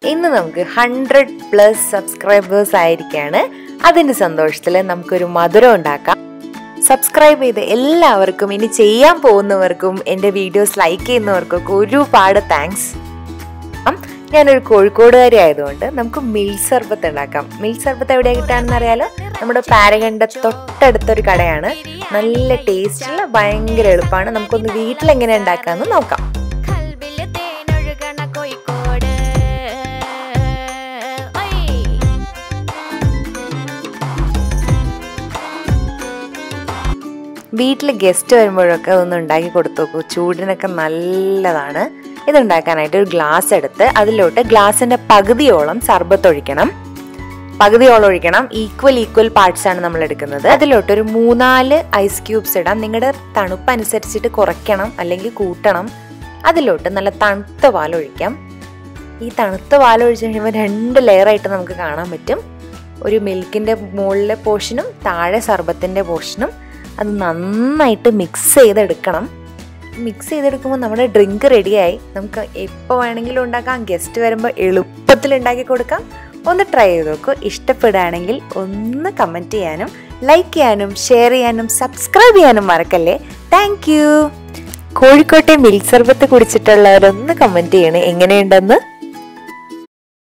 ഇന്ന് നമുക്ക് hundred plus subscribers ആയിരിക്കാണ് അതിന്റെ സന്തോഷത്തിൽ നമുക്കൊരു മധുരം ഉണ്ടാക്കാം സബ്സ്ക്രൈബ് ചെയ്ത് എല്ലാവർക്കും ഇനി ചെയ്യാൻ പോകുന്നവർക്കും എൻ്റെ വീഡിയോസ് ലൈക്ക് ചെയ്യുന്നവർക്കൊക്കെ ഒരുപാട് താങ്ക്സ് ഞാനൊരു കോഴിക്കോടുകാരി ആയതുകൊണ്ട് നമുക്ക് മിൽ സർബത്ത് ഉണ്ടാക്കാം മിൽ സർബത്ത് എവിടെയാണ് കിട്ടാണെന്ന് അറിയാലോ നമ്മുടെ പാരഗണ്ട തൊട്ടടുത്തൊരു കടയാണ് നല്ല ടേസ്റ്റുള്ള ഭയങ്കര എളുപ്പമാണ് നമുക്കൊന്ന് വീട്ടിൽ എങ്ങനെ ഉണ്ടാക്കാമെന്ന് നോക്കാം കൽബില് തേനൊഴുകണ കോഴിക്കോട് ഐ വീട്ടിൽ ഗസ്റ്റ് വരുമ്പോഴൊക്കെ ഒന്ന് ഉണ്ടാക്കി കൊടുത്തു നോക്കൂ ചൂടിനൊക്കെ നല്ലതാണ് ഇത് ഉണ്ടാക്കാനായിട്ട് ഒരു ഗ്ലാസ് എടുത്ത് അതിലോട്ട് ഗ്ലാസിന്റെ പകുതിയോളം സർബത്ത് ഒഴിക്കണം പകുതിയോളം ഒഴിക്കണം ഈക്വൽ ഈക്വൽ പാർട്സ് ആണ് നമ്മൾ എടുക്കുന്നത് അതിലോട്ട് ഒരു മൂന്നാല് ഐസ് ക്യൂബ്സ് ഇടാം നിങ്ങളുടെ തണുപ്പ് അനുസരിച്ചിട്ട് കുറയ്ക്കണം അല്ലെങ്കിൽ കൂട്ടണം അതിലോട്ട് നല്ല തണുത്ത പാൽ ഒഴിക്കാം ഈ തണുത്ത പാൽ ഒഴിച്ച് കഴിയുമ്പോൾ രണ്ട് ലെയറായിട്ട് നമുക്ക് കാണാൻ പറ്റും ഒരു മിൽക്കിന്റെ മുകളിലെ പോർഷനും താഴെ സർബത്തിന്റെ പോർഷനും അത് നന്നായിട്ട് മിക്സ് ചെയ്തെടുക്കണം മിക്സ് ചെയ്തെടുക്കുമ്പോൾ നമ്മുടെ ഡ്രിങ്ക് റെഡിയായി നമുക്ക് എപ്പോൾ വേണമെങ്കിലും ഉണ്ടാക്കാം ഗസ്റ്റ് വരുമ്പോൾ എളുപ്പത്തിൽ ഉണ്ടാക്കി കൊടുക്കാം ഒന്ന് ട്രൈ ചെയ്ത് നോക്കൂ ഇഷ്ടപ്പെടുകയാണെങ്കിൽ ഒന്ന് കമൻറ്റ് ചെയ്യാനും ലൈക്ക് ചെയ്യാനും ഷെയർ ചെയ്യാനും സബ്സ്ക്രൈബ് ചെയ്യാനും മറക്കല്ലേ താങ്ക് യു കോഴിക്കോട്ടെ മിൽക്ക് സർബത്ത് കുടിച്ചിട്ടുള്ളവരൊന്ന് കമൻറ്റ് ചെയ്യണേ എങ്ങനെയുണ്ടെന്ന്